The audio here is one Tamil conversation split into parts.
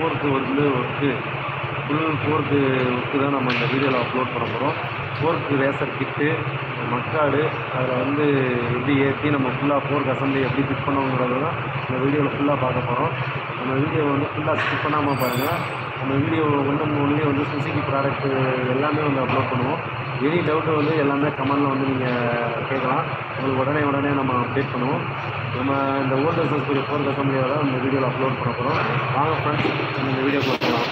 ஃபோர்க்கு வந்து ஒர்க்கு ஃபுல் ஃபோர்க்கு ஒர்க்கு தான் நம்ம இந்த வீடியோவில் அப்லோட் பண்ண போகிறோம் ஃபோர்க்கு ரேசர் கிட்டு மக்காடு அதில் வந்து எப்படி ஏற்றி நம்ம ஃபுல்லாக ஃபோர்க் அசம்பிளி எப்படி ஃபிட் பண்ணோங்கிறது தான் இந்த வீடியோவில் ஃபுல்லாக பார்க்க போகிறோம் நம்ம வீடியோ வந்து ஃபுல்லாக ஸ்கிப் பண்ணாமல் பாருங்கள் நம்ம வீடியோ ஒன்று மூணுலேயே வந்து சுசுகி ப்ராடக்ட்டு எல்லாமே வந்து அப்லோட் பண்ணுவோம் எனி டவுட்டு வந்து எல்லாமே கமெண்டில் வந்து நீங்கள் கேட்கலாம் உங்களுக்கு உடனே உடனே நம்ம அப்டேட் பண்ணுவோம் நம்ம இந்த ஓல்டு சஸ்பெரி ஃபோர்க் அசம்பிளியோட இந்த வீடியோவில் அப்லோட் பண்ண போகிறோம் வாங்க ஃப்ரெண்ட்ஸ் இந்த வீடியோக்குள்ள போகலாம்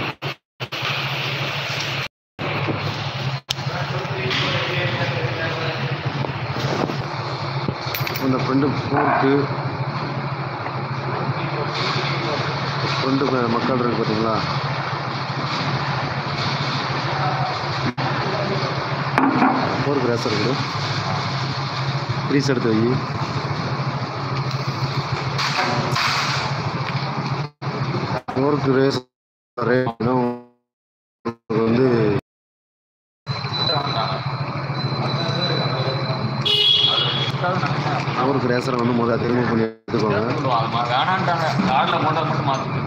இந்த ஃப்ரெண்டு ஃபோர்க்கு ஃப்ரெண்டு மக்கள் இருக்கு பார்த்தீங்களா ஃபோர்க் ரேசர் இருக்குது க்ரீஸ் எடுத்து வை ஃபோர்க் ரேஸ் வந்து ஃபோர்க் ரேசரை வந்து முதல்ல திரும்ப பண்ணி எடுத்துக்கோங்க வேணான்ட்டாங்க கார்டில் மோட்டார் மட்டும் மாற்றிட்டு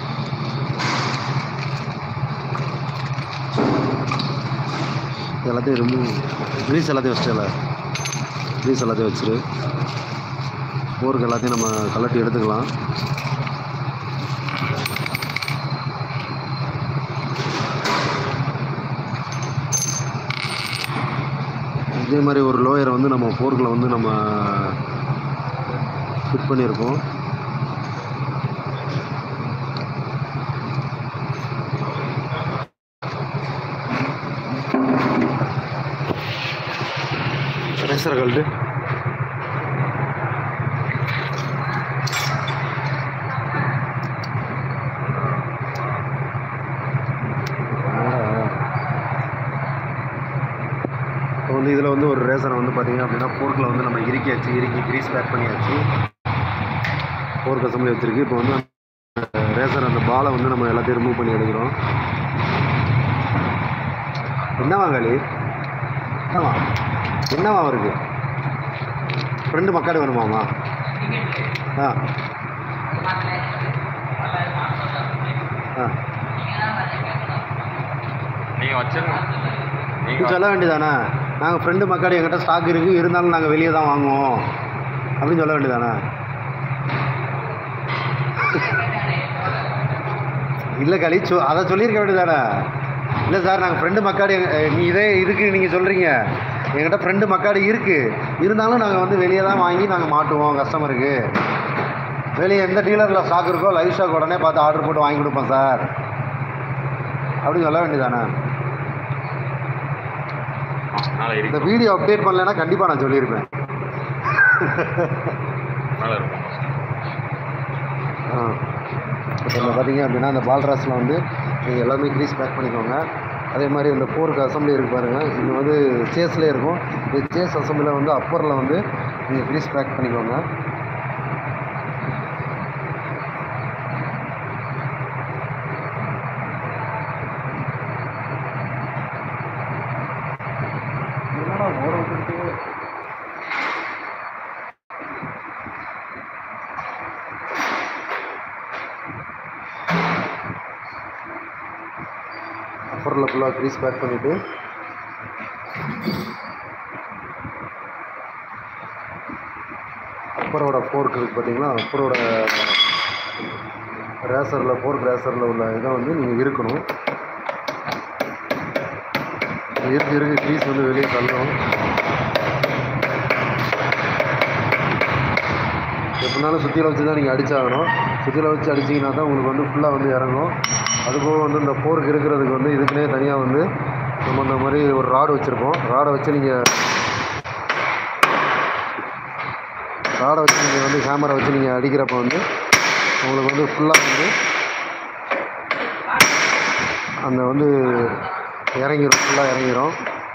எல்லாத்தையும் ரிமூவ் க்ரீஸ் எல்லாத்தையும் வச்சிட்டல க்ரீஸ் எல்லாத்தையும் வச்சிரு ஃபோர்க் எல்லாத்தையும் நம்ம கலட்டி எடுத்துக்கலாம் இதே மாதிரி ஒரு லோயரை வந்து நம்ம ஃபோர்க்கில் வந்து நம்ம ஃபிட் பண்ணியிருக்கோம் ரேசர் கல்ட்டு இப்போ வந்து இதில் வந்து ஒரு ரேசரை வந்து பார்த்தீங்க அப்படின்னா ஃபோர்க்கில் வந்து நம்ம இறுக்கியாச்சு இறுக்கி க்ரீஸ் பேக் பண்ணியாச்சு ஃபோர்க் அசம்பிளி வச்சிருக்கு இப்போ வந்து ரேசர் அந்த பாலை வந்து நம்ம எல்லாத்தையும் ரிமூவ் பண்ணி எடுக்கிறோம் என்னவா களி என்னவா என்னவா அவருக்கு ஃப்ரெண்டு மக்காடு வேணுமாமா ஆ ஆ நீங்கள் வச்சிருங்க நீ நீங்கள் சொல்ல வேண்டியதானே நாங்கள் ஃப்ரெண்டு மக்காடு எங்கிட்ட ஸ்டாக் இருக்குது இருந்தாலும் நாங்கள் வெளியே தான் வாங்குவோம் அப்படின்னு சொல்ல வேண்டியதானே இல்லை களி சொ அதை சொல்லியிருக்க வேண்டியதானே இல்லை சார் நாங்கள் ஃப்ரெண்டு மக்காடு எங்க- அஹ் நீ இதே இதுக்கு நீங்கள் சொல்கிறீங்க எங்கிட்ட ஃப்ரெண்டு மக்காடு இருக்குது இருந்தாலும் நாங்கள் வந்து வெளியே தான் வாங்கி நாங்கள் மாட்டுவோம் கஸ்டமருக்கு வெளியே எந்த டீலரில் ஸ்டாக் இருக்கோ லைவ் ஸ்டாக் உடனே பார்த்து ஆர்டர் போட்டு வாங்கி கொடுப்போம் சார் அப்படின்னு சொல்ல வேண்டியதானே நல்லா இந்த இருக்கும் வீடியோ அப்டேட் பண்ணலைன்னா கண்டிப்பாக நான் சொல்லியிருப்பேன் நல்லா இருக்கும் ஆ இப்போ இதில் பார்த்தீங்க அப்படின்னா அந்த பால்ராஸில் வந்து நீங்கள் எல்லாமே க்ரீஸ் பேக் பண்ணிக்கோங்க அதே மாதிரி இந்த ஃபோருக்கு அசம்பிளி இருக்கு பாருங்கள் இது வந்து சேஸ்லேயே இருக்கும் இந்த சேஸ் அசம்பிளியில் வந்து அப்பரில் வந்து நீங்கள் க்ரீஸ் பேக் பண்ணிக்கோங்க என்னடா ஓட விட்டுட்டு அப்பரில் ஃபுல்லாக க்ரீஸ் பேக் பண்ணிவிட்டு அப்பரோட ஃபோர்க் இருக்குது பார்த்தீங்களா அப்பரோட ரேசரில் ஃபோர்க் ரேசரில் உள்ள இதை வந்து நீங்கள் இருக்கணும் இருக்க இருக்க க்ரீஸ் வந்து வெளியே தள்ளும் எப்படினாலும் சுற்றியில் வச்சு தான் நீங்கள் அடிச்சாகணும் சுற்றியில் வச்சு அடிச்சிங்கன்னா தான் உங்களுக்கு வந்து ஃபுல்லாக வந்து இறங்கும் அதுபோக வந்து இந்த போருக்கு இருக்கிறதுக்கு வந்து இதுக்குன்னே தனியாக வந்து நம்ம இந்த மாதிரி ஒரு ராடு வச்சுருக்கோம் ராடை வச்சு நீங்கள் ராடை வச்சு நீங்கள் வந்து கேமரா வச்சு நீங்கள் அடிக்கிறப்ப வந்து உங்களுக்கு வந்து ஃபுல்லாக வந்து அந்த வந்து இறங்கிரும் ஃபுல்லாக இறங்கிரும்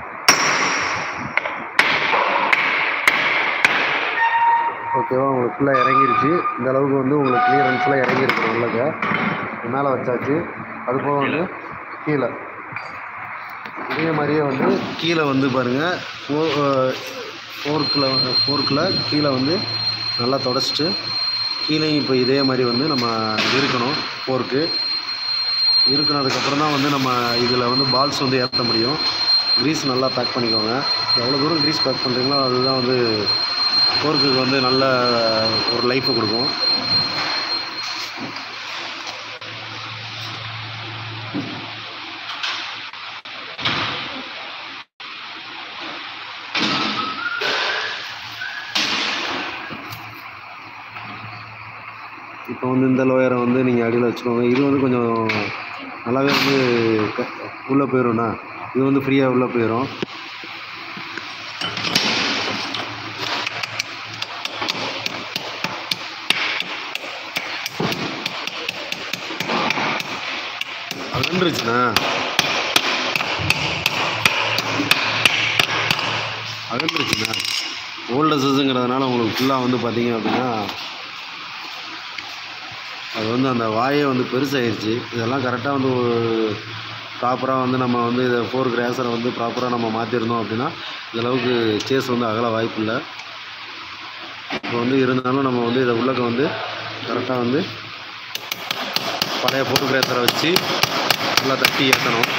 ஓகேவா உங்களுக்கு ஃபுல்லாக இறங்கிருச்சு இந்த அளவுக்கு வந்து உங்களுக்கு கிளியரன்ஸ்லாம் இறங்கிருக்கு உள்ளக மேலே வச்சாச்சு அது போக வந்து கீழே இதே மாதிரியே வந்து கீழே வந்து பாருங்கள் ஃபோ ஃபோர்க்கில் ஃபோர்க்கில் கீழே வந்து நல்லா தொடச்சிட்டு கீழேயும் இப்போ இதே மாதிரி வந்து நம்ம இருக்கணும் ஃபோர்க்கு இருக்குனதுக்கப்புறம் தான் வந்து நம்ம இதில் வந்து பால்ஸ் வந்து ஏற்ற முடியும் க்ரீஸ் நல்லா பேக் பண்ணிக்கோங்க எவ்வளோ தூரம் க்ரீஸ் பேக் பண்ணுறீங்களோ அதுதான் வந்து ஃபோர்க்குக்கு வந்து நல்ல ஒரு லைஃப்பை கொடுக்கும் இப்போ வந்து இந்த லோயரை வந்து நீங்கள் அடியில் வச்சுக்கோங்க இது வந்து கொஞ்சம் நல்லாவே வந்து க உள்ளே போயிடும்ண்ணா இது வந்து ஃப்ரீயாக உள்ளே போயிடும் அகன்றுச்சுண்ணா அகன்றுச்சுண்ணா ஓல்டஸுங்கிறதுனால உங்களுக்கு ஃபுல்லாக வந்து பார்த்தீங்க அப்படின்னா அது வந்து அந்த வாயே வந்து பெருசாகிடுச்சு இதெல்லாம் கரெக்டாக வந்து ப்ராப்பராக வந்து நம்ம வந்து இதை ஃபோர் கிராசரை வந்து ப்ராப்பராக நம்ம மாற்றிருந்தோம் அப்படின்னா இந்தளவுக்கு சேஸ் வந்து அகல வாய்ப்பு இல்லை இப்போ வந்து இருந்தாலும் நம்ம வந்து இதை உள்ளக்க வந்து கரெக்டாக வந்து பழைய ஃபோர் கிராசரை வச்சு நல்லா தட்டி ஏற்றணும்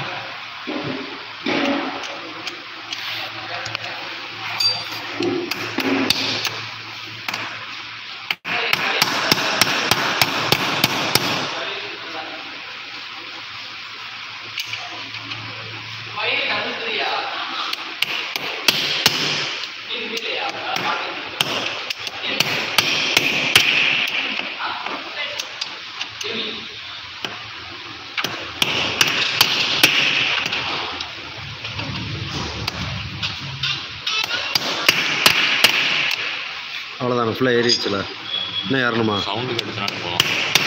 அவ்வளோதானே ஃபுல்லாக ஏறிடுச்சுல இன்னும் ஏறணுமா சவுண்டு எடுத்துனாலும் போகலாம்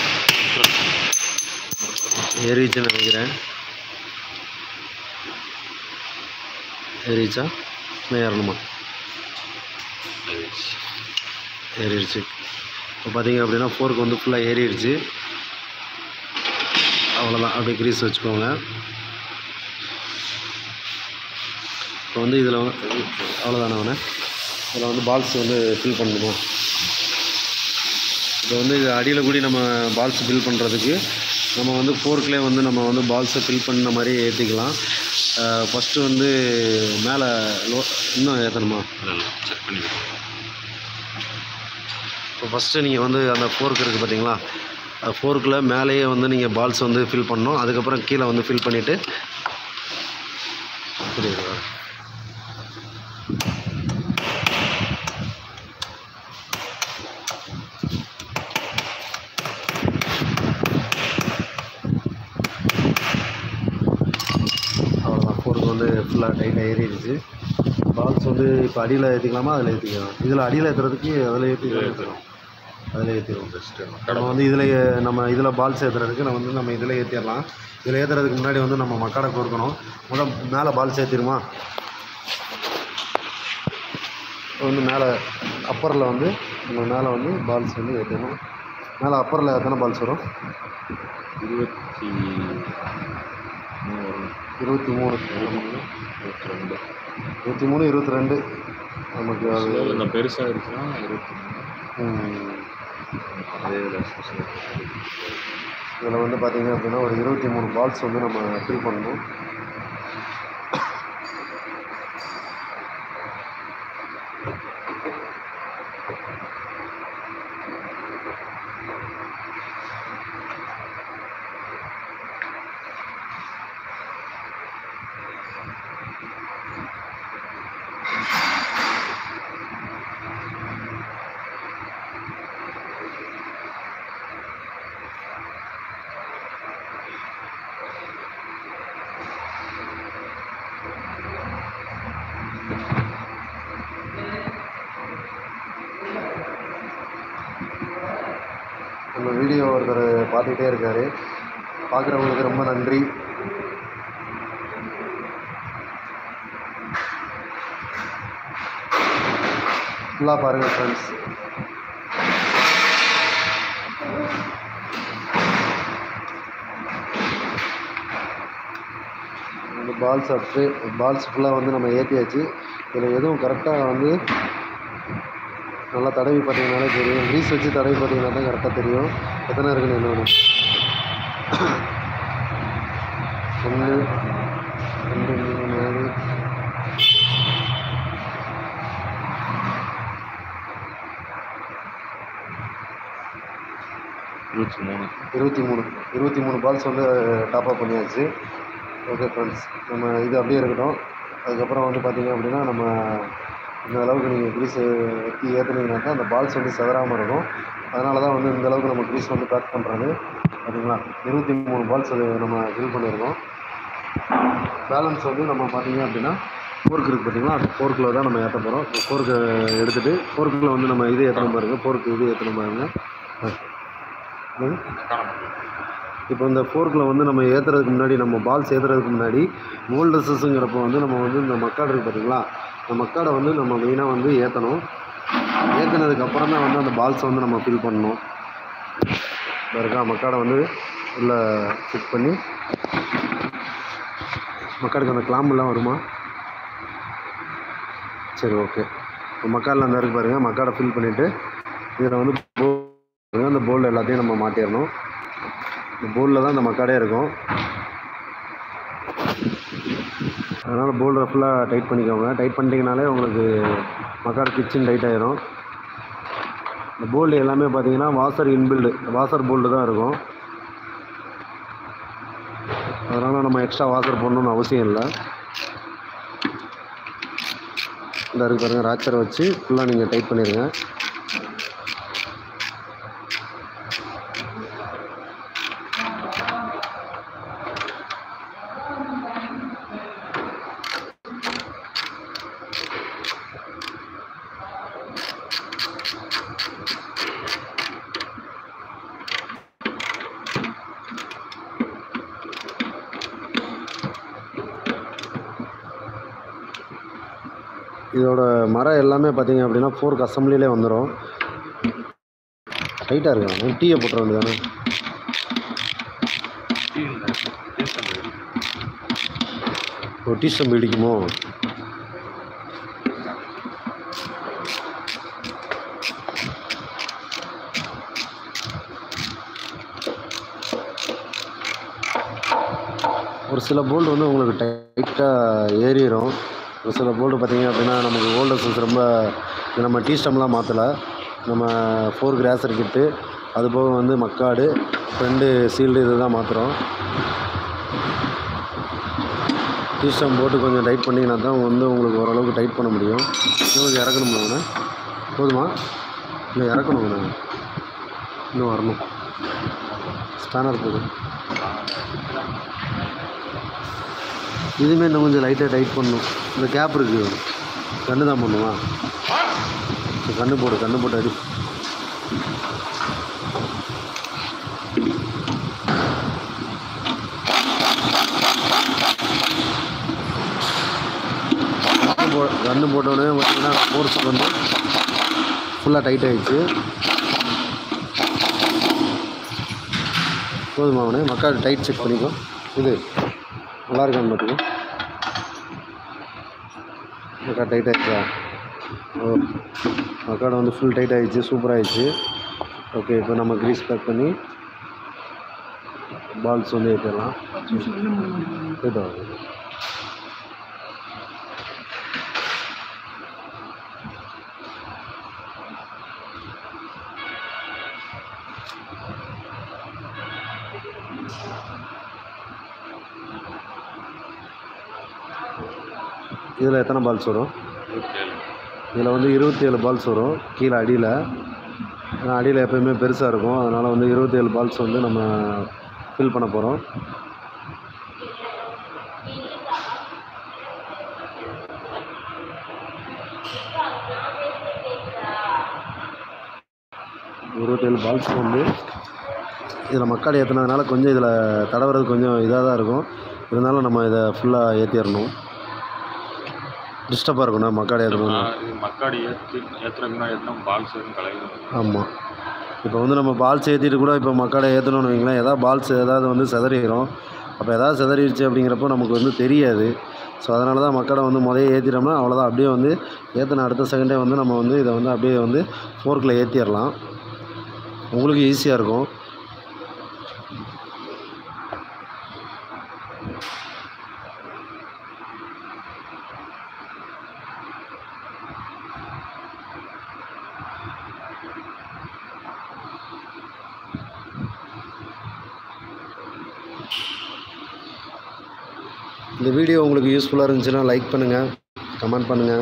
ஏறிடுச்சுன்னு நினைக்கிறேன் ஏறிடுச்சா இன்னும் ஏறணுமா ஏறிடுச்சு இப்போ பார்த்தீங்க அப்படின்னா ஃபோர்க் வந்து ஃபுல்லாக ஏறிடுச்சு அவ்வளோதான் அப்படியே க்ரீஸ் வச்சுக்கோங்க இப்போ வந்து இதில் வந்து அவ்வளோதானே அவனை இதில் வந்து பால்ஸ் வந்து ஃபில் பண்ணணுமா இப்போ வந்து இது அடியில் கூடி நம்ம பால்ஸ் ஃபில் பண்ணுறதுக்கு நம்ம வந்து ஃபோர்க்லேயே வந்து நம்ம வந்து பால்ஸை ஃபில் பண்ண மாதிரி ஏற்றிக்கலாம் ஃபஸ்ட்டு வந்து மேலே லோ இன்னும் ஏற்றணுமா இல்லை இல்லை செக் பண்ணிக்கலாம் இப்போ ஃபஸ்ட்டு நீங்கள் வந்து அந்த ஃபோர்க் இருக்குது பார்த்தீங்களா ஃபோர்க்கில் மேலேயே வந்து நீங்கள் பால்ஸ் வந்து ஃபில் பண்ணணும் அதுக்கப்புறம் கீழே வந்து ஃபில் பண்ணிவிட்டு புரியுது அவ்வளோதான் ஃபோர்க் வந்து ஃபுல்லாக டைட்டாக ஏறிடுச்சு பால்ஸ் வந்து இப்போ அடியில் ஏற்றிக்கலாமா அதில் ஏற்றிக்கலாம் இதில் அடியில் ஏற்றுறதுக்கு அதில் ஏற்றி ஏற்றுறோம். அதில் ஏற்றிடுவோம் பெஸ்ட்டு நம்ம வந்து இதில் நம்ம இதில் பால்ஸ் ஏற்றுறதுக்கு நம்ம வந்து நம்ம இதில் ஏற்றிடலாம் இதில் ஏற்றுறதுக்கு முன்னாடி வந்து நம்ம மக்காடை கோர்க்கணும் முதல் மேலே பால்ஸ் ஏற்றிடுமா வந்து மேலே அப்பரில் வந்து நம்ம மேலே வந்து பால்ஸ் வந்து ஏற்றணும் மேலே அப்பரில் எத்தனை பால்ஸ் வரும் இருபத்தி மூணு வரும் இருபத்தி மூணு இருபத்தி ரெண்டு இருபத்தி மூணு இருபத்தி ரெண்டு நமக்கு அது கொஞ்சம் பெருசாக இருக்குன்னா இருபத்தி மூணு ம், அதே இதில் வந்து பார்த்தீங்க அப்படின்னா ஒரு இருபத்தி மூணு பால்ஸ் வந்து நம்ம ஃபில் பண்ணணும் நம்ம வீடியோ ஒருத்தர் பார்த்துக்கிட்டே இருக்கார் பார்க்குறவங்களுக்கு ரொம்ப நன்றி ஃபுல்லாக பாருங்கள் ஃப்ரெண்ட்ஸ் அந்த பால்ஸ் அப்டு பால்ஸ் ஃபுல்லாக வந்து நம்ம ஏற்றியாச்சு இதில் எதுவும் கரெக்டாக வந்து நல்லா தடவி பார்த்தீங்கனாலே தெரியும் க்ரீஸ் வச்சு தடவி பார்த்தீங்கன்னா தான் கரெக்டாக தெரியும் எத்தனை இருக்குன்னு என்ன ஒன்று ரெண்டு மூணு நாலு இருபத்தி மூணு இருபத்தி மூணு இருபத்தி மூணு பால்ஸ் வந்து டாப் அப் பண்ணியாச்சு ஓகே ஃப்ரெண்ட்ஸ் நம்ம இது அப்படியே இருக்கட்டும் அதுக்கப்புறம் வந்து பார்த்தீங்க அப்படின்னா நம்ம இந்த அளவுக்கு நீங்கள் க்ரீஸ் வெட்டி ஏற்றுனீங்கன்னா தான் அந்த பால்ஸ் வந்து செதறாமல் இருக்கும் அதனால தான் வந்து இந்த அளவுக்கு நம்ம க்ரீஸ் வந்து பேக் பண்ணுறது பார்த்தீங்களா இருபத்தி மூணு பால்ஸ் நம்ம ஃபில் பண்ணியிருக்கோம் பேலன்ஸ் வந்து நம்ம பார்த்தீங்க அப்படின்னா ஃபோர்க் இருக்குது பார்த்தீங்களா அந்த ஃபோர்க்கில் தான் நம்ம ஏற்ற போகிறோம் ஃபோர்க்கு எடுத்துகிட்டு ஃபோர்க்கில் வந்து நம்ம இது ஏற்றணும் பாருங்க ஃபோர்க்கு இது ஏற்றணும் பாருங்க ஆ. என்னங்க? இப்போ இந்த ஃபோர்க்கில் வந்து நம்ம ஏற்றுறதுக்கு முன்னாடி நம்ம பால்ஸ் ஏற்றுறதுக்கு முன்னாடி மோல்டஸஸுங்கிறப்போ வந்து நம்ம வந்து இந்த மக்காடு இருக்குது பார்த்தீங்களா இந்த மக்காடை வந்து நம்ம மெயினாக வந்து ஏற்றணும் ஏற்றுனதுக்கு அப்புறம் தான் வந்து அந்த பால்ஸை வந்து நம்ம ஃபில் பண்ணணும் இந்த இருக்கா மக்காடை வந்து உள்ள ஃபிட் பண்ணி மக்காடுக்கு அந்த கிளாம்பெல்லாம் வருமா சரி ஓகே இப்போ மக்காடில் அந்த இருக்கு பாருங்கள் மக்காடை ஃபில் பண்ணிவிட்டு இதில் வந்து bowl அந்த போல்டு எல்லாத்தையும் நம்ம மாட்டிடணும் இந்த போல்டில் தான் இந்த மக்காடே இருக்கும் அதனால் போல்டரை ஃபுல்லாக டைட் பண்ணிக்கோங்க டைட் பண்ணிட்டீங்கனாலே உங்களுக்கு மக்காடு கிச்சன் டைட் ஆயிரும் இந்த போல்டு எல்லாமே பார்த்தீங்கன்னா வாசர் இன்பில்டு வாசர் போல்டு தான் இருக்கும் அதனால் நம்ம எக்ஸ்ட்ரா வாசர் போடணும்னு அவசியம் இல்லை இந்த இருக்கு பாருங்கள் ராச்சரை வச்சு ஃபுல்லாக நீங்கள் டைட் பண்ணிடுங்க இதோட மரம் எல்லாமே பார்த்தீங்க அப்படின்னா ஃபோர்க் அசம்பிளிலே வந்துடும் டைட்டாக இருக்கும் டீயை போட்டுற வேண்டியதானே ஒரு டீ ஸ்டம்பு இடிக்குமோ ஒரு சில போல்டு வந்து உங்களுக்கு டைட்டாக ஏறிடும் ஒரு சில போல்டு பார்த்தீங்க அப்படின்னா நமக்கு ஓல்டு சைஸ் ரொம்ப இது நம்ம டீ ஸ்டம்லாம் மாற்றலை நம்ம ஃபோர் கிராசர் கிட்டு அது போக வந்து மக்காடு ஃப்ரெண்டு சீல்டு இது தான் மாற்றுறோம் டீ ஸ்டம் போட்டு கொஞ்சம் டைட் பண்ணிங்கன்னா தான் வந்து உங்களுக்கு ஓரளவுக்கு டைட் பண்ண முடியும் இன்னும் கொஞ்சம் இறக்கணும்ல அவனை போதுமா இல்லை இறக்கணும் அவனை இன்னும் வரணும் ஸ்பேனர் போதும் இதுவுமே இன்னும் கொஞ்சம் லைட்டாக டைட் பண்ணணும் இந்த கேப் இருக்குது கண்ணு தான் பண்ணுமா சரி, கண்ணு போடு கண்ணு போட்டு அடி கண்ணு போ கண்ணு போட்டோடனே பார்த்தீங்கன்னா ஃபோர்ஸ் வந்து ஃபுல்லாக டைட் ஆகிடுச்சு போதுமா அவனே மக்கள் டைட் செக் பண்ணிக்கோ இது நல்லா இருக்கான்னு பார்த்துக்கோ மக்கா டைட் ஆகிடுச்சா ஓ மக்காடை வந்து ஃபுல் டைட் ஆகிடுச்சு சூப்பர் ஆகிடுச்சு ஓகே இப்போ நம்ம க்ரீஸ் பேக் பண்ணி பால்ஸ் வந்து ஏற்றிடலாம் போயிட்டு வாங்க இதில் எத்தனை பால்ஸ் வரும் இதில் வந்து இருபத்தி ஏழு பால்ஸ் வரும் கீழே அடியில் அடியில் எப்பயுமே பெருசாக இருக்கும் அதனால் வந்து இருபத்தி ஏழு பால்ஸ் வந்து நம்ம ஃபில் பண்ண போகிறோம் இருபத்தேழு பால்ஸ் வந்து இதில் மக்காடு ஏற்றுனதுனால கொஞ்சம் இதில் தடவுறது கொஞ்சம் இதாக தான் இருக்கும் இருந்தாலும் நம்ம இதை ஃபுல்லாக ஏற்றிடணும் டிஸ்டர்பாக இருக்கணும் மக்காடு ஏற்றணும் இது மக்காடி ஏற்றி ஏற்றுறதுக்குன்னா ஏற்றினா பால்ஸ் எதுவும் கலையும் ஆமாம் இப்போ வந்து நம்ம பால்ஸ் ஏற்றிட்டு கூட இப்போ மக்காடை ஏற்றணும்னு வைங்களேன் ஏதாவது பால்ஸ் ஏதாவது வந்து செதறிடும் அப்போ ஏதாவது செதறிடுச்சு அப்படிங்கிறப்போ நமக்கு வந்து தெரியாது ஸோ அதனால தான் மக்காடை வந்து முதல்ல ஏற்றிட்டோம்னா அவ்வளோதான் அப்படியே வந்து ஏற்றின அடுத்த செகண்டே வந்து நம்ம வந்து இதை வந்து அப்படியே வந்து ஃபோர்க்கில் ஏற்றிடலாம் உங்களுக்கு ஈஸியாக இருக்கும் இந்த வீடியோ உங்களுக்கு யூஸ்ஃபுல்லாக இருந்துச்சுன்னா லைக் பண்ணுங்கள் கமெண்ட் பண்ணுங்கள்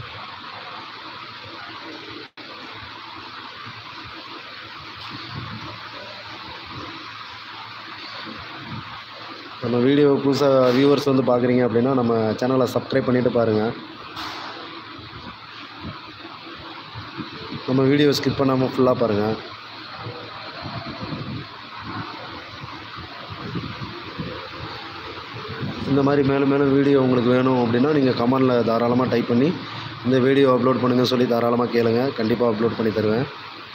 நம்ம வீடியோ புதுசாக வியூவர்ஸ் வந்து பார்க்குறீங்க அப்படின்னா நம்ம சேனலை சப்ஸ்கிரைப் பண்ணிவிட்டு பாருங்கள் நம்ம வீடியோ ஸ்கிப் பண்ணாமல் ஃபுல்லாக பாருங்கள் இந்த மாதிரி மேலும் மேலும் வீடியோ உங்களுக்கு வேணும் அப்படின்னா நீங்கள் கமெண்டில் தாராளமாக டைப் பண்ணி இந்த வீடியோ அப்லோட் பண்ணுங்கன்னு சொல்லி தாராளமாக கேளுங்க கண்டிப்பாக அப்லோட் பண்ணி தருவேன்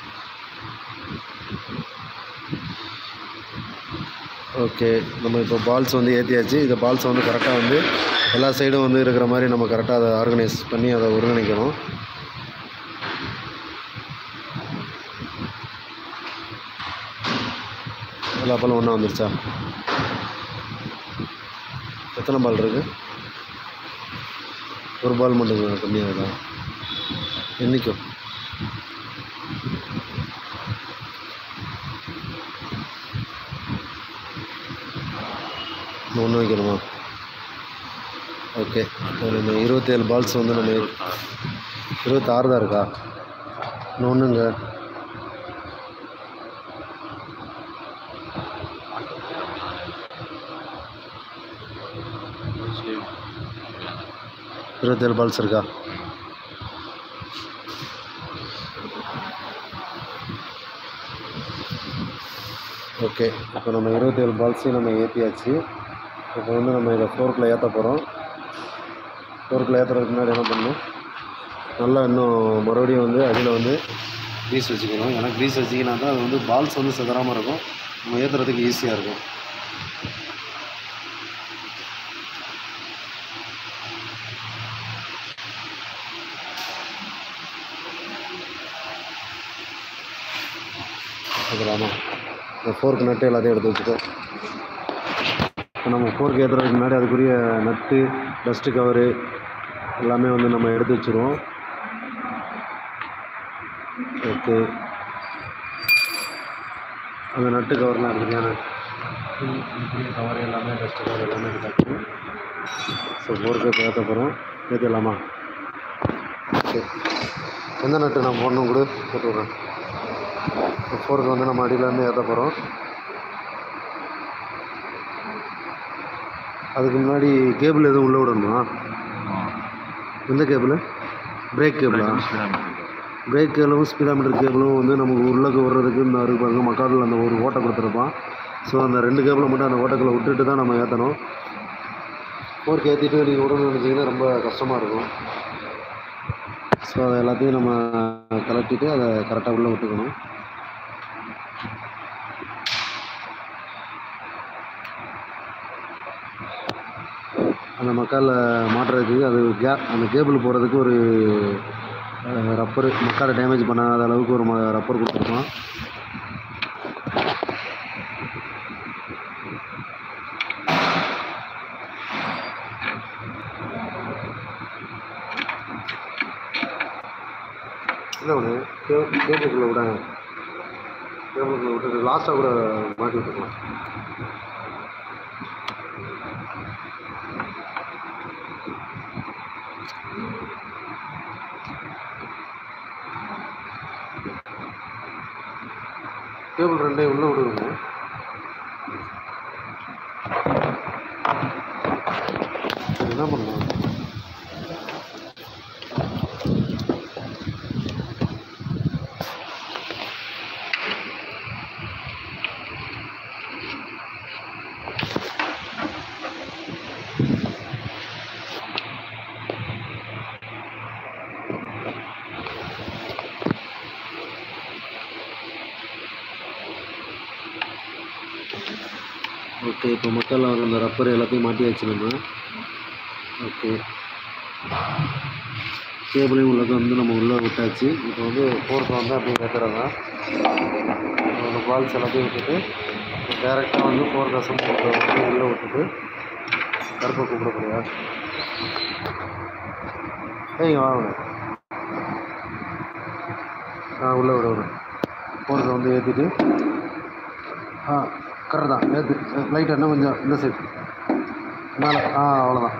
ஓகே நம்ம இப்போ பால்ஸ் வந்து ஏற்றியாச்சு இந்த பால்ஸ் வந்து கரெக்டாக வந்து எல்லா சைடும் வந்து இருக்கிற மாதிரி நம்ம கரெக்டாக அதை ஆர்கனைஸ் பண்ணி அதை ஒருங்கிணைக்கணும் எல்லா பாலும் ஒன்றா வந்துருச்சா எத்தனை பால் இருக்கு ஒரு பால் மட்டும் கம்மியாகுதா என்றைக்கும் ஒன்று வைக்கணுமா ஓகே நம்ம இருபத்தேழு பால்ஸ் வந்து நம்ம இருபத்தாறு தான் இருக்கா இன்னும் ஒன்றுங்க இருபத்தேழு பால்ஸ் இருக்கா ஓகே இப்போ நம்ம இருபத்தேழு பால்ஸையும் நம்ம ஏற்றியாச்சு இப்போ வந்து நம்ம இதை ஃபோர்க்கில் ஏற்ற போகிறோம் ஃபோர்க்கில் ஏற்றுறதுக்கு முன்னாடி என்ன பண்ணணும் நல்லா இன்னும் மறுபடியும் வந்து அடியில் வந்து க்ரீஸ் வச்சுக்கணும் ஏன்னா க்ரீஸ் வச்சிக்கினா தான் அது வந்து பால்ஸ் வந்து சிதறாமல் இருக்கும் நம்ம ஏற்றுறதுக்கு ஈஸியாக இருக்கும் அதுலாமா இந்த ஃபோர்க் நட்டு எல்லாத்தையும் எடுத்து வச்சுக்கோ இப்போ நம்ம ஃபோர்க் ஏற்றுறதுக்கு முன்னாடி அதுக்குரிய நட்டு டஸ்ட்டு கவரு எல்லாமே வந்து நம்ம எடுத்து வச்சுருவோம் ஓகே அந்த நட்டு கவர்லாம் எடுத்துக்கலாம் கவர் எல்லாமே டஸ்ட்டு கவர் எல்லாமே எடுத்தாச்சு ஸோ ஃபோர்க்கு இப்போ ஏற்ற போகிறோம் ஏற்றிடலாமா ஓகே எந்த நட்டு நான் போடணும் கூட போட்டு விட்றேன் ஃபோர்க்கு வந்து நம்ம அடியிலேருந்து ஏற்ற போகிறோம் அதுக்கு முன்னாடி கேபிள் எதுவும் உள்ளே விடணுமா எந்த கேபிள் பிரேக் கேபிளா பிரேக் கேபிளும் ஸ்பீடாமீட்டர் கேபிளும் வந்து நமக்கு உள்ளக்கு வர்றதுக்கு இந்த இருக்கு பாருங்க மக்காடில் அந்த ஒரு ஓட்டை கொடுத்துருப்பான் ஸோ அந்த ரெண்டு கேபிளை மட்டும் அந்த ஓட்டைக்குள்ளே விட்டுட்டு தான் நம்ம ஏற்றணும் ஃபோர்க் ஏற்றிட்டு நீங்கள் விடணும்னு நினச்சிங்கன்னா ரொம்ப கஷ்டமாக இருக்கும் ஸோ அதை எல்லாத்தையும் நம்ம கலட்டிட்டு அதை கரெக்டாக உள்ளே விட்டுக்கணும் அந்த மக்கால மாட்டுறதுக்கு அது கே அந்த கேபிள் போகிறதுக்கு ஒரு ரப்பர் மக்காலை டேமேஜ் பண்ணாத அளவுக்கு ஒரு ம ரப்பர் கொடுத்துருப்பான் இல்லை ஒன்று கே கேபிளுக்குள்ளே விடாங்க கேபிளுக்குள்ளே விட்டுட்டு லாஸ்ட்டாக கூட மாட்டி விட்டுக்கலாம் கேபிள் ரெண்டையும் உள்ளே விடுங்க என்ன பண்ணலாம் ஓகே இப்போ மக்கள் அந்த ரப்பர் எல்லாத்தையும் மாட்டியாச்சு நம்ம ஓகே கேபிளையும் உள்ளது வந்து நம்ம உள்ளே விட்டாச்சு இப்போ வந்து ஃபோர்த்தை வந்து அப்படியே ஏற்றுறதா அந்த பால்ஸ் எல்லாத்தையும் விட்டுட்டு டேரெக்டாக வந்து ஃபோர் தசம் வந்து உள்ளே விட்டுட்டு கருப்பை கூப்பிடப்படுயா ஏய் வாங்க ஆ உள்ளே விட விட ஃபோர்த்தை வந்து ஏற்றிட்டு ஆ கரெக்ட் தான் ஏற்று லைட்டாக இன்னும் கொஞ்சம் இந்த சைடு மேலே ஆ அவ்வளோதான்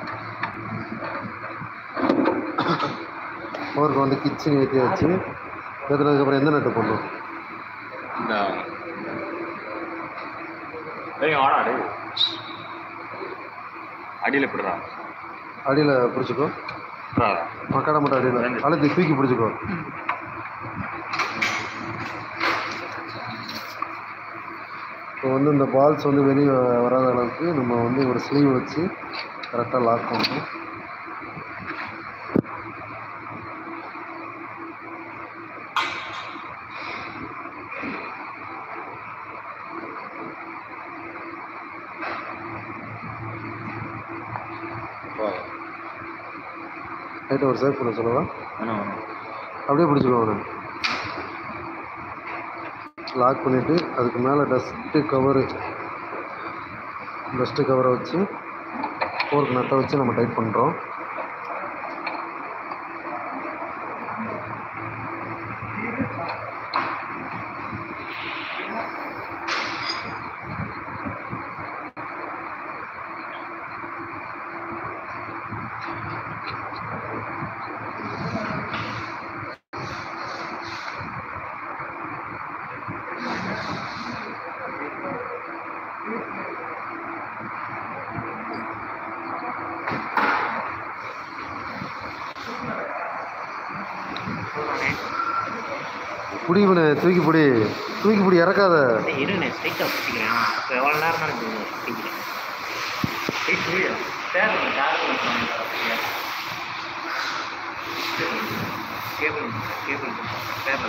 ஃபோர்க்கு வந்து கிச்சன் ஏற்றி வச்சு ஏற்றுனதுக்கப்புறம் எந்த நட்டு போடணும் இந்த ஏய் வாடா டேய் அடியில் எப்படிடா அடியில் பிடிச்சிக்கோ மக்காட மட்டும் அடியில் அழுத்தி தூக்கி பிடிச்சிக்கோ இப்போ வந்து இந்த பால்ஸ் வந்து வெளியே வராத அளவுக்கு நம்ம வந்து ஒரு ஸ்லீவ் வச்சு கரெக்டாக லாக் பண்ணணும் லைட்டாக ஒரு சேவ் பண்ண சொல்லலாம் அப்படியே பிடிச்சிக்கோ அவனை லாக் பண்ணிவிட்டு அதுக்கு மேலே டஸ்ட்டு கவரு டஸ்ட்டு கவரை வச்சு ஃபோர்க் நட்டை வச்சு நம்ம டைட் பண்ணுறோம் புடி இவனை தூக்கி பிடி தூக்கி பிடி இறக்காத இருங்க ஸ்ட்ரைட்டாக பிடிக்கிறேன் இப்போ எவ்வளோ நேரம் தான் பிடிக்கிறேன் ஸ்ட்ரைட் புரியுது சார் கேபிள் கேபிள் சார்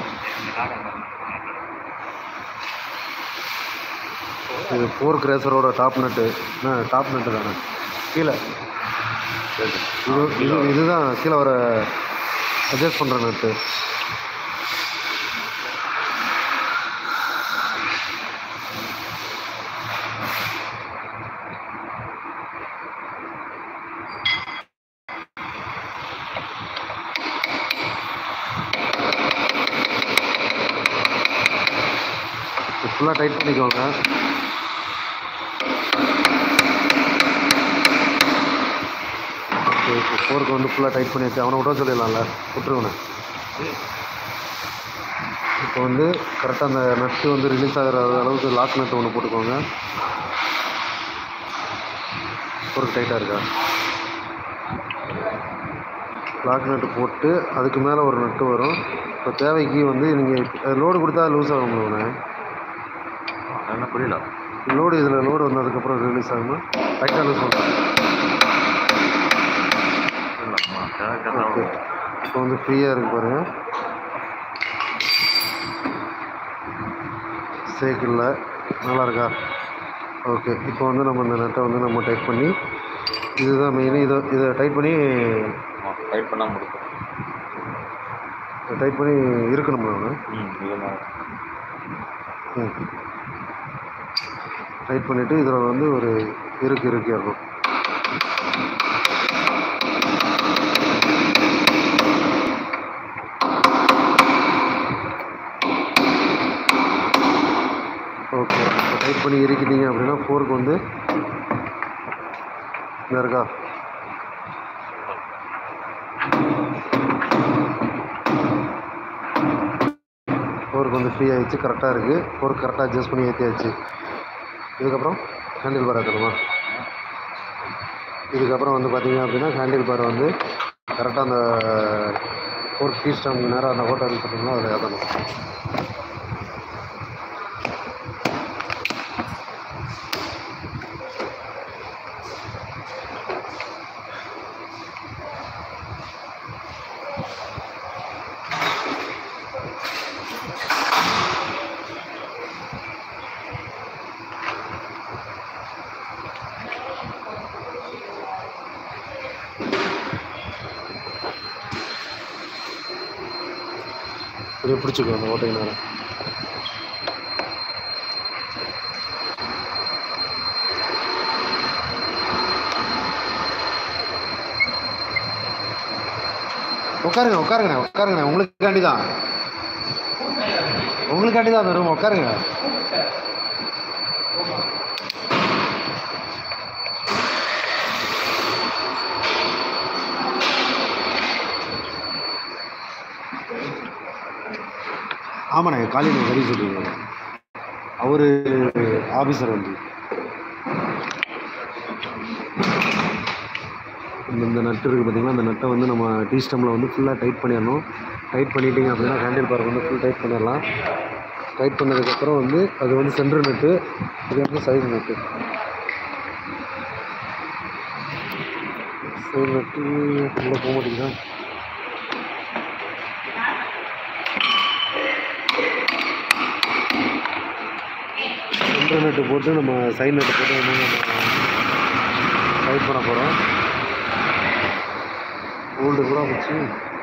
இது ஃபோர்க் ரேசரோட டாப் நட்டு என்ன டாப் நட்டு தானே கீழே இது இது இதுதான் கீழே வர அட்ஜஸ்ட் பண்ணுற நட்டு ஃபுல்லாக டைட் பண்ணிக்கோங்க ஓகே இப்போ ஃபோருக்கு வந்து ஃபுல்லாக டைட் பண்ணி வச்சு அவனை விட சொல்லிடலாம்ல விட்டுருவனை இப்போ வந்து கரெக்டாக அந்த நட்டு வந்து ரிலீஸ் ஆகிற அளவுக்கு லாக் நட்டு ஒன்று போட்டுக்கோங்க ஃபோருக்கு டைட்டாக இருக்கா லாக் நட்டு போட்டு அதுக்கு மேலே ஒரு நட்டு வரும் இப்போ தேவைக்கு வந்து நீங்கள் லோடு கொடுத்தா லூஸ் ஆகும் உங்களை என்ன புரியல லோடு இதில் லோடு வந்ததுக்கப்புறம் ரிலீஸ் ஆகுமா டைட்டாக லூஸ் பண்ணுறேன் ஓகே இப்போ வந்து ஃப்ரீயாக இருக்கு பாருங்க சைக்கிளில் நல்லா இருக்கா ஓகே இப்போ வந்து நம்ம இந்த நட்டை வந்து நம்ம டைட் பண்ணி இதுதான் மெயின் இதை இதை டைட் பண்ணி டைட் பண்ணாமல் முடிக்கும் டைட் பண்ணி இருக்கணும் நம்ம ம் இதெல்லாம் ம் டைட் பண்ணிவிட்டு இதில் வந்து ஒரு இருக்கு இருக்கு இருக்கும் ஓகே இப்போ டைட் பண்ணி இறுக்கிட்டீங்க அப்படின்னா ஃபோருக்கு வந்து இந்த இருக்கா ஃபோருக்கு வந்து ஃப்ரீ ஆகிடுச்சு கரெக்டாக இருக்குது ஃபோருக்கு கரெக்டாக அட்ஜஸ்ட் பண்ணி ஏற்றியாச்சு இதுக்கப்புறம் ஹேண்டில் பார் ஏற்றணுமா இதுக்கப்புறம் வந்து பார்த்தீங்க அப்படின்னா ஹேண்டில் பார் வந்து கரெக்டாக அந்த ஃபோர் கீ ஸ்டாம் நேராக அந்த ஓட்டை பார்த்தீங்கன்னா அதில் ஏற்றணும் இப்படியே பிடிச்சிக்கோ அந்த ஓட்டை நேரம் உட்காருங்க உட்காருங்கண்ணே உட்காருங்கண்ணே உங்களுக்காண்டி தான் உங்களுக்காண்டி தான் அந்த ரூம் உட்காருங்க ஆமாண்ணே காலையில் கறி சொல்லிருக்காங்க அவர் ஆஃபீஸர் வந்து இந்த இந்த நட்டு இருக்குது பார்த்தீங்களா அந்த நட்டை வந்து நம்ம டீ ஸ்டம்மில் வந்து ஃபுல்லாக டைட் பண்ணிடணும் டைட் பண்ணிட்டீங்க அப்படின்னா ஹேண்டில் பார் வந்து ஃபுல் டைட் பண்ணிடலாம் டைட் பண்ணதுக்கப்புறம் வந்து அது வந்து சென்டர் நட்டு இது வந்து சைடு நட்டு சைடு நட்டு உள்ளே போக மாட்டேங்குதா சென்டர் நட்டு போட்டு நம்ம சைடு நட்டு போட்டு வந்து நம்ம டைட் பண்ண போகிறோம் ஓல்டு கூட வச்சு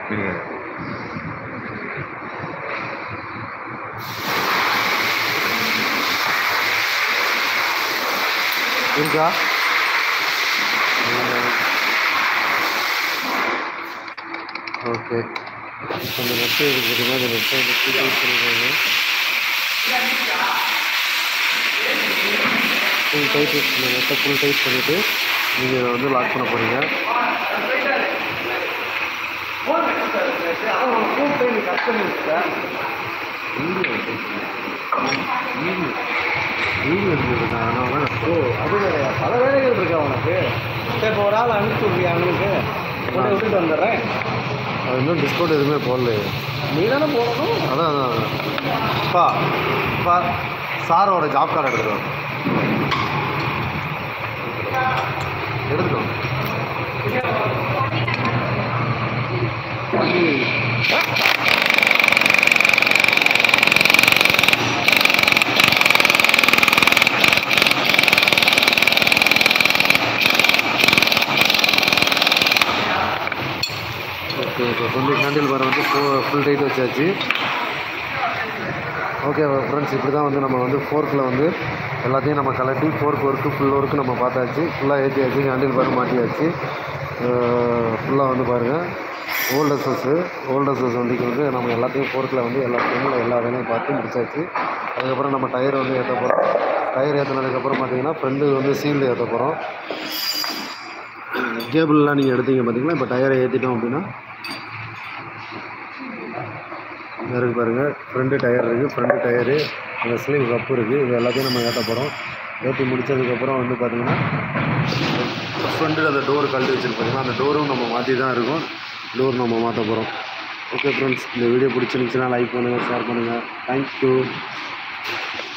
இருக்கா ஓகே இப்போ அந்த நெட்டு இருக்கு பார்த்தீங்கன்னா அந்த நெட்டை வந்து ஃபுல் டைட் பண்ணிடுவாங்க ஃபுல் டைட் இந்த நெட்டை ஃபுல் டைட் பண்ணிவிட்டு நீங்கள் இதை வந்து லாக் பண்ண போகிறீங்க வீடியோ எடுத்துருக்கேன் அதனால தான் ஓ அது வேறையா பல வேலைகள் இருக்கா உனக்கு சரி இப்போ ஒரு ஆள் அனுப்பிச்சு விட்றியா அவனுக்கு கொண்டு விட்டுட்டு வந்துடுறேன் அது இன்னும் டிஸ்கவுண்ட் எதுவுமே போடலையே நீ தானே போடணும் அதான் அதான் அதான். அப்பா அப்பா சாரோட ஜாப் கார்டு எடுத்துருவோம் எடுத்துக்கோ ஓகே இப்போ வந்து ஹேண்டில் பார் வந்து ஃபுல் டைட் வச்சாச்சு ஓகே ஃப்ரெண்ட்ஸ் இப்படி தான் வந்து நம்ம வந்து ஃபோர்க்கில் வந்து எல்லாத்தையும் நம்ம கலட்டி ஃபோர்க் ஒர்க்கு ஃபுல் ஒர்க்கு நம்ம பார்த்தாச்சு ஃபுல்லாக ஏற்றியாச்சு ஹேண்டில் பார் மாட்டியாச்சு ஃபுல்லாக வந்து பாருங்கள் ஓல்டர்ஸஸ்ஸு ஓல்டர்ஸஸ் வண்டிக்கு வந்து நம்ம எல்லாத்தையும் ஃபோர்க்கில் வந்து எல்லா ஃப்ரெண்டில் எல்லா வேலையும் பார்த்து முடிச்சாச்சு அதுக்கப்புறம் நம்ம டயர் வந்து ஏற்ற போகிறோம் டயர் ஏற்றினதுக்கப்புறம் பார்த்தீங்கன்னா ஃப்ரெண்டு வந்து சீல்டு ஏற்ற போகிறோம் கேபிள்லாம் நீங்கள் எடுத்தீங்க பார்த்தீங்களா இப்போ டயரை ஏற்றிட்டோம் அப்படின்னா இருக்கு பாருங்கள் ஃப்ரண்ட்டு டயர் இருக்குது ஃப்ரண்ட்டு டயரு அந்த ஸ்லீவ் கப்பு இருக்குது இது எல்லாத்தையும் நம்ம ஏற்ற போகிறோம் ஏற்றி முடிச்சதுக்கப்புறம் வந்து பார்த்திங்கன்னா ஃப்ரண்ட்டில் அந்த டோர் கழட்டி வச்சுருப்பாங்க அந்த டோரும் நம்ம மாற்றி தான் இருக்கும் டோர் நம்ம மாற்ற போகிறோம் ஓகே ஃப்ரெண்ட்ஸ் இந்த வீடியோ பிடிச்சிருந்துச்சுன்னா லைக் பண்ணுங்கள் ஷேர் பண்ணுங்கள் தேங்க்யூ